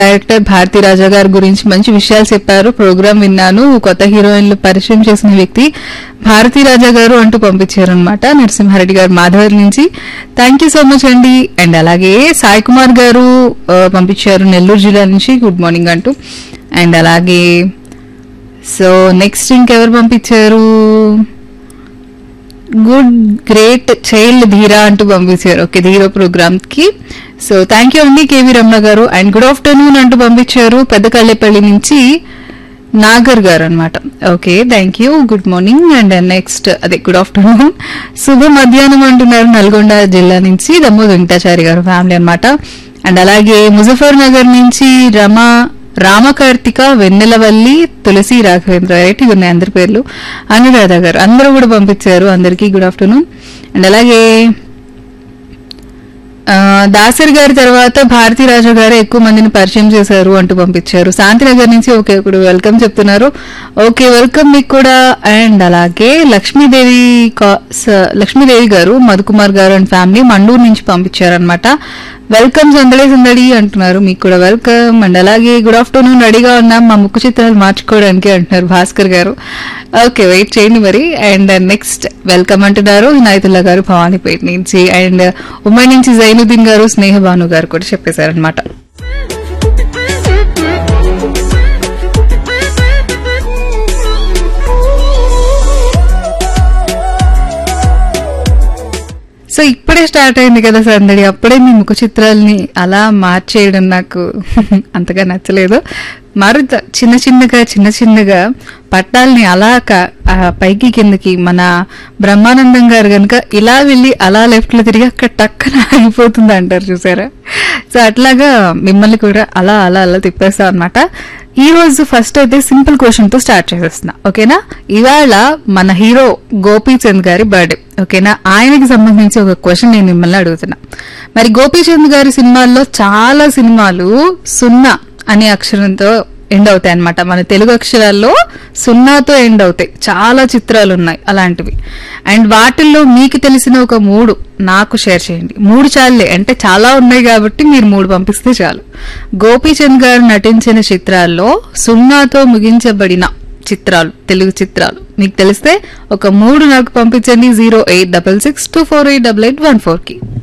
director Bharati రాజా గారి గురించి మంచి విషయాలు చెప్పారు ప్రోగ్రామ్ విన్నాను కొత్త హీరోయిన్లు పరిచయం చేసిన వ్యక్తి భారతీ రాజా గారు అంటూ పంపించారు అనమాట నరసింహారెడ్డి గారు మాధవరి నుంచి థ్యాంక్ యూ సో మచ్ అండి అండ్ అలాగే సాయి కుమార్ గారు ఆ, పంపించారు నెల్లూరు జిల్లా నుంచి గుడ్ మార్నింగ్ అంటూ అండ్ అలాగే సో నెక్స్ట్ ఇంకెవరు పంపించారు గుడ్ గ్రేట్ చైల్డ్ ధీరా అంటూ పంపించారు ఓకే ధీరో ప్రోగ్రామ్ కి సో థ్యాంక్ యూ అండి కేవీ రమణ గారు అండ్ గుడ్ ఆఫ్టర్నూన్ అంటూ పంపించారు పెద్ద కళ్ళేపల్లి నుంచి నాగర్ గారు అనమాట okay thank you good morning and next అదే గుడ్ ఆఫ్టర్నూన్ శుభ మధ్యాహ్నం అంటున్నారు నల్గొండ జిల్లా నుంచి దమ్ము వెంకటాచారి గారు ఫ్యామిలీ అన్నమాట అండ్ అలాగే ముజఫర్ నగర్ నుంచి రమ రామకార్తిక వెన్నెలవల్లి తులసి రాఘవేంద్ర రైట్ ఇవి ఉన్నాయి అందరి పేర్లు అనురాధ గారు అందరూ కూడా పంపించారు అందరికీ గుడ్ ఆఫ్టర్నూన్ అండ్ అలాగే ఆ, దాసరి గారి తర్వాత భారతీ రాజా గారు ఎక్కువ మందిని పరిచయం చేశారు అంటూ పంపించారు శాంతినగర్ నుంచి ఓకే ఇప్పుడు వెల్కమ్ చెప్తున్నారు ఓకే వెల్కమ్ మీకు కూడా అండ్ అలాగే లక్ష్మీదేవి కా- స- లక్ష్మీదేవి గారు మధుకుమార్ గారు అండ్ ఫ్యామిలీ మండూరు నుంచి పంపించారనమాట వెల్కమ్ సందడి సందడి అంటున్నారు మీకు కూడా వెల్కమ్ అండ్ అలాగే గుడ్ ఆఫ్టర్నూన్ రెడీగా ఉన్నాం మా ముక్కు చిత్రాలు మార్చుకోవడానికి అంటున్నారు భాస్కర్ గారు ఓకే వెయిట్ చేయండి మరి అండ్ నెక్స్ట్ వెల్కమ్ అంటున్నారు వినాయతుల్లా గారు భవానీపేట నుంచి అండ్ ఉమ్మడి నుంచి జైనుద్దీన్ గారు స్నేహ భాను గారు కూడా చెప్పేశారనమాట సో ఇప్పుడే స్టార్ట్ అయింది కదా సందడి అప్పుడే మీ ముఖ చిత్రాల్ని అలా మార్చేయడం నాకు అంతగా నచ్చలేదు మరింత చిన్న చిన్నగా చిన్న చిన్నగా పట్టాల్ని అలా క- ఆ పైకి కిందకి మన బ్రహ్మానందం గారు గనుక ఇలా వెళ్ళి అలా లెఫ్ట్ లో తిరిగి అక్కడ టక్కన అయిపోతుంది అంటారు చూసారా సో అట్లాగా మిమ్మల్ని కూడా అలా అలా అలా తిప్పేస్తాం అనమాట ఈ రోజు ఫస్ట్ అయితే సింపుల్ క్వశ్చన్ తో స్టార్ట్ చేసేస్తున్నా ఓకేనా ఇవాళ మన హీరో గోపీచంద్ గారి బర్త్డే ఓకేనా ఆయనకి సంబంధించి ఒక క్వశ్చన్ నేను మిమ్మల్ని అడుగుతున్నా మరి గోపీచంద్ గారి సినిమాల్లో చాలా సినిమాలు సున్నా అనే అక్షరంతో ఎండ్ అవుతాయి అనమాట మన తెలుగు అక్షరాల్లో సున్నాతో ఎండ్ అవుతాయి చాలా చిత్రాలు ఉన్నాయి అలాంటివి అండ్ వాటిల్లో మీకు తెలిసిన ఒక మూడు నాకు షేర్ చేయండి మూడు చాలే అంటే చాలా ఉన్నాయి కాబట్టి మీరు మూడు పంపిస్తే చాలు గోపీచంద్ గారు నటించిన చిత్రాల్లో సున్నాతో ముగించబడిన చిత్రాలు తెలుగు చిత్రాలు మీకు తెలిస్తే ఒక మూడు నాకు పంపించండి zero eight double six two four eight double eight one four కి